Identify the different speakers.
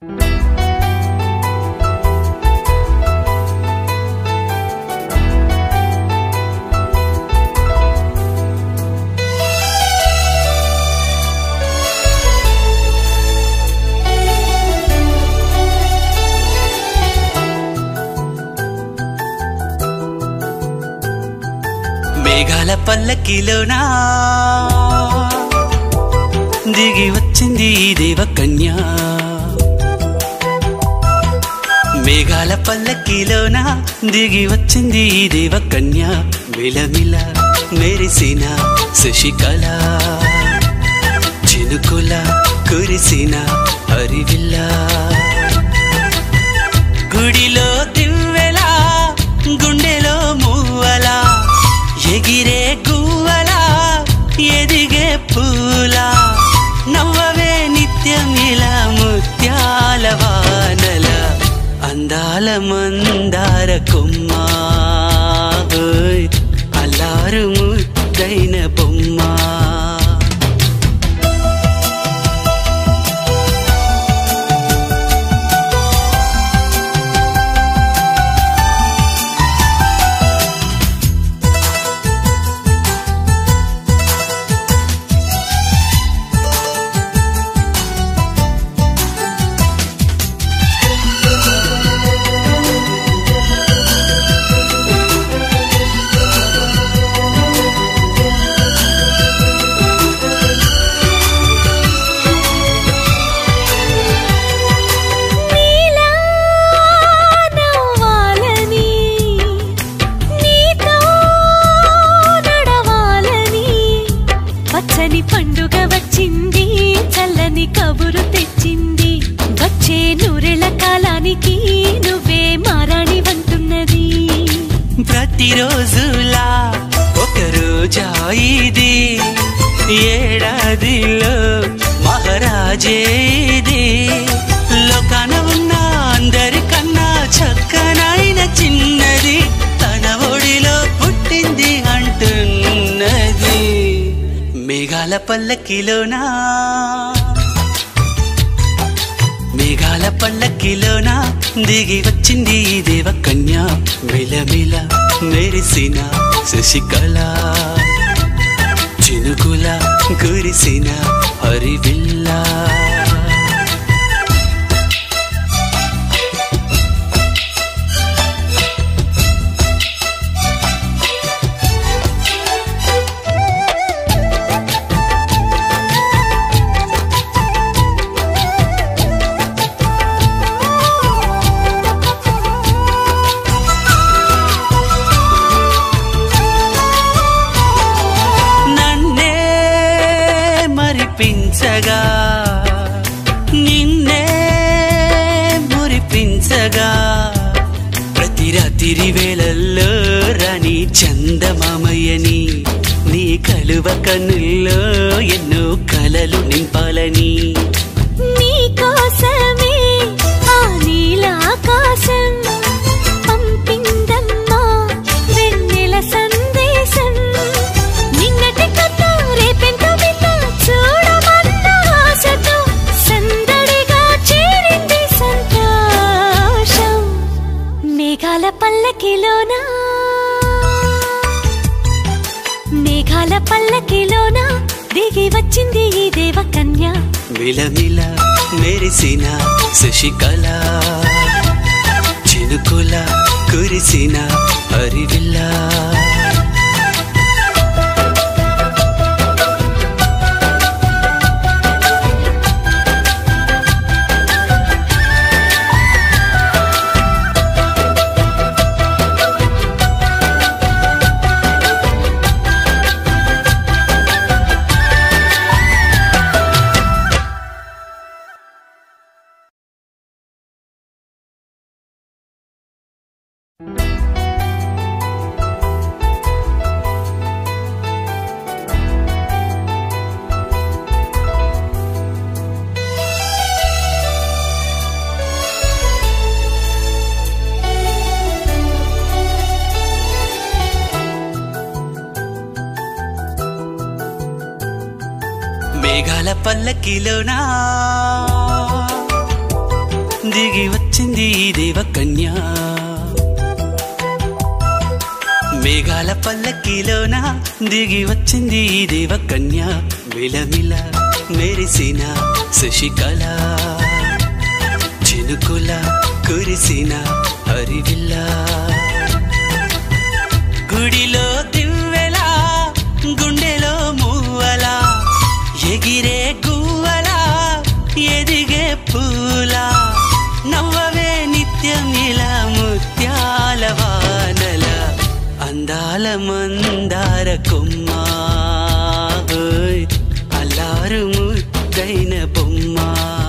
Speaker 1: మేఘాల పల్లకిలోనా దిగి వచ్చింది ఈ దేవకన్య మేఘాల పల్లకిలోన దిగి వచ్చింది ఈ దేవకన్య మిలమిల మెరిసిన శశికళ చినుకుల కురిసిన హరివిల్ల గుడిలో దివ్వెలా గుండెలో మూవలా ఎగిరే గువ్వలా ఎదిగే పూలా నవ్వవే నిత్యమిలా ముత్యాల వానల అందాల మందార కొమ్మ ఓయ్, అల్లారు ముద్దైన బొమ్మ
Speaker 2: నీలా నవ్వాలని నీతో నడవాలని పచ్చని పండుగ వచ్చింది చల్లని కబురు తెచ్చింది వచ్చే నూరెళ్ళ కాలానికి నువ్వే మారాణి వంటున్నది
Speaker 1: ప్రతిరోజులా ఒక రోజా ఇది ఏడాదిలో మహారాజే ఇది లోకాన ఉన్న అందరికన్నా చక్కనైన చిన్నది తన ఒడిలో పుట్టింది అంటున్నది మేఘాల పల్లకిలోనా మేఘాల పల్లకిలోన దిగి వచ్చింది ఈ దేవకన్య మిలమిల మెరిసిన శశికళ చినుకుల కురిసిన హరివిల్లా నన్నే మరిపించగా నిన్నే మురిపించగా ప్రతి రాత్రి వేళల్లో రాణి చందమామయ్యని నీ కలువ కన్నుల్లో ఎన్నో కలలు నింపాలని
Speaker 2: నీకోసమే ఆ నీలాకాశం పంపిందమ్మా వెన్నెల సందేశం నిన్నటి కథ రేపెంతో వింత చూడమన్న ఆశతో సందడిగా చేరింది సంతోషం మేఘాల పల్లకిలోనా మేఘాల పల్లకిలోన దిగి వచ్చింది ఈ దేవకన్య
Speaker 1: మిలమిల మెరిసిన శశికళ చినుకుల కురిసిన హరివిల్లా మేఘాల పల్లకిలోనా దిగి వచ్చింది ఈ దేవకన్య మేఘాల పల్లకిలోన దిగి వచ్చింది ఈ దేవకన్య మిలమిల మెరిసిన శశికళ చినుకుల కురిసిన హరివిల్లా గుడిలో దివ్వెలా గుండెలో మూవలా ఎగిరే గువ్వలా ఎదిగే పూలా నవ్వవే నిత్యం ఇలా ముత్యాల వానల అందాల మందార కొమ్మా ఓయ్, అల్లారు ముద్దైన బొమ్మ